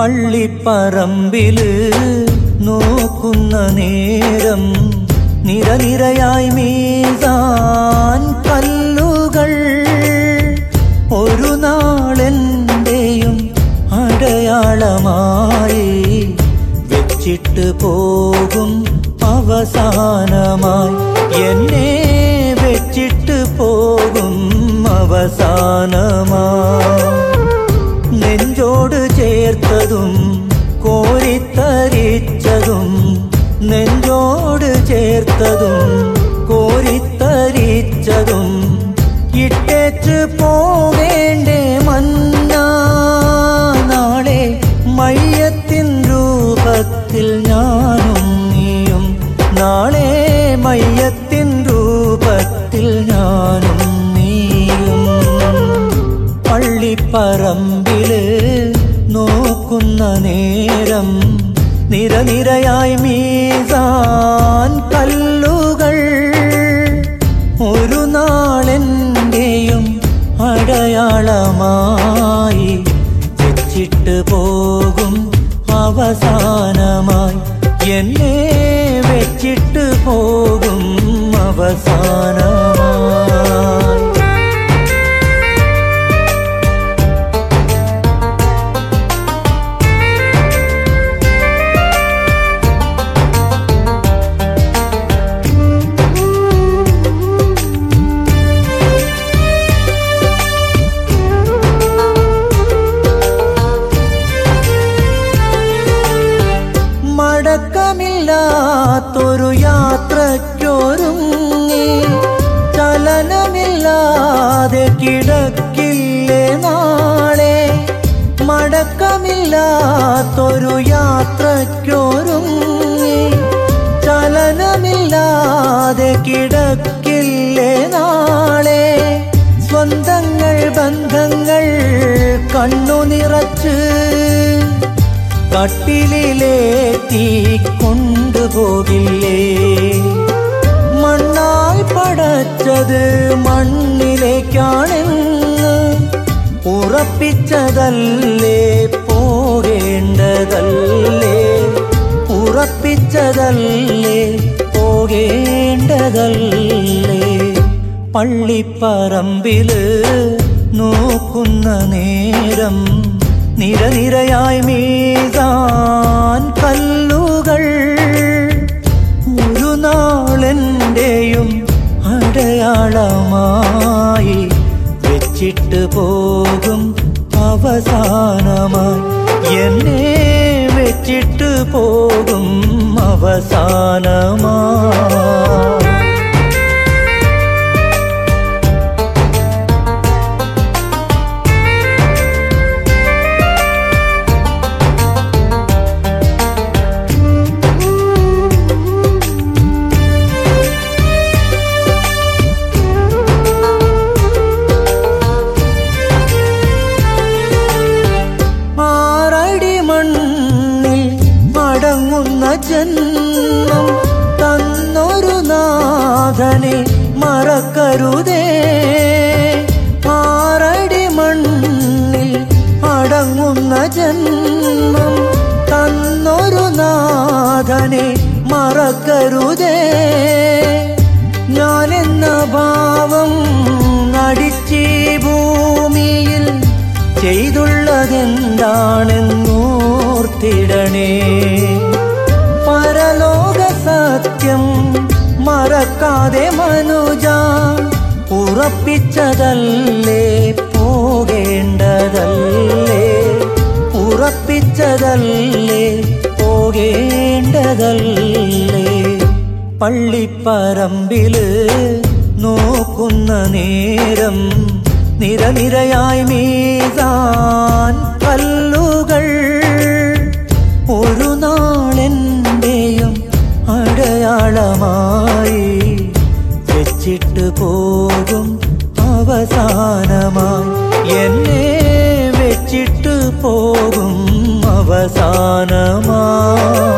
പള്ളിപ്പറമ്പില് നോക്കുന്ന നേരം നിരനിരയായി മീസാൻ കല്ലുകൾ ഒരു നാളെന്റെയും അടയാളമായി വെച്ചിട്ട് പോകും അവസാനമായി എന്നെ വെച്ചിട്ട് പോകും അവസാനമായി നെഞ്ചോട് ചേർത്തതും കോരിത്തരിച്ചതും നെഞ്ചോട് ചേർത്തതും കോരിത്തരിച്ചതും ഇട്ടേച്ച് പോവേണ്ടേ മന്ന നാളെ മയ്യത്തിൻ രൂപത്തിൽ ഞാനും നീയും നാളെ മയ്യത്തിൻ രൂപത്തിൽ ഞാനും നീയും പള്ളിപ്പറമ്പില് നോക്കുന്ന നേരം നിരനിരയായി മീസാൻ കല്ലുകൾ ഒരു നാളെന്റെയും അടയാളമായി വെച്ചിട്ട് പോകും അവസാനമായി എന്നെ വെച്ചിട്ട് പോകും അവസാനമായി മടക്കമില്ലാത്തൊരു യാത്രയ്ക്കൊരുങ്ങി ചലനമില്ലാതെ കിടക്കില്ലേ നാളെ മടക്കമില്ലാത്തൊരു യാത്രയ്ക്കൊരുങ്ങി ചലനമില്ലാതെ കിടക്കില്ലേ നാളെ സ്വന്തങ്ങൾ ബന്ധങ്ങൾ കണ്ണു നിറച്ച് കട്ടിലേറ്റി കൊണ്ടുപോകില്ലേ മണ്ണാൽ പടച്ചത് മണ്ണിലേക്കാണെന്ന് ഉറപ്പിച്ചതല്ലേ പോകേണ്ടതല്ലേ ഉറപ്പിച്ചതല്ലേ പോകേണ്ടതല്ലേ പള്ളിപ്പറമ്പില് നോക്കുന്ന നേരം നിരനിരയായി മീതാൻ കല്ലുകൾ ഒരു നാളെന്റെയും അടയാളമായി വെച്ചിട്ട് പോകും അവസാനമായി എന്നെ വെച്ചിട്ട് പോകും അവസാനമായി ആറടി മണ്ണിൽ അടങ്ങുന്ന ജന്മം തന്നൊരു നാഥനെ മറക്കരുതേ ആറടി മണ്ണിൽ അടങ്ങുന്ന ജന്മം തന്നൊരു നാഥനെ മറക്കരുതേ ഞാനെന്ന ഭാവം നടിച്ചീ ഭൂമിയിൽ ചെയ്തുള്ളതെന്താണെന്നോർത്തിടണേ പരലോക സത്യം മറക്കാതെ മനുജ ഉറപ്പിച്ചതല്ലേ പോകേണ്ടതല്ലേ ഉറപ്പിച്ചതല്ലേ പോകേണ്ടതല്ലേ പള്ളിപ്പറമ്പില് നോക്കുന്ന നേരം നിരനിരയായി മീസാൻ കല്ലുകൾ ഒരു നാളെന്റെയും അടയാളമായി വെച്ചിട്ട് പോകും അവസാനമായി എന്നെ വെച്ചിട്ട് പോകും അവസാനമായി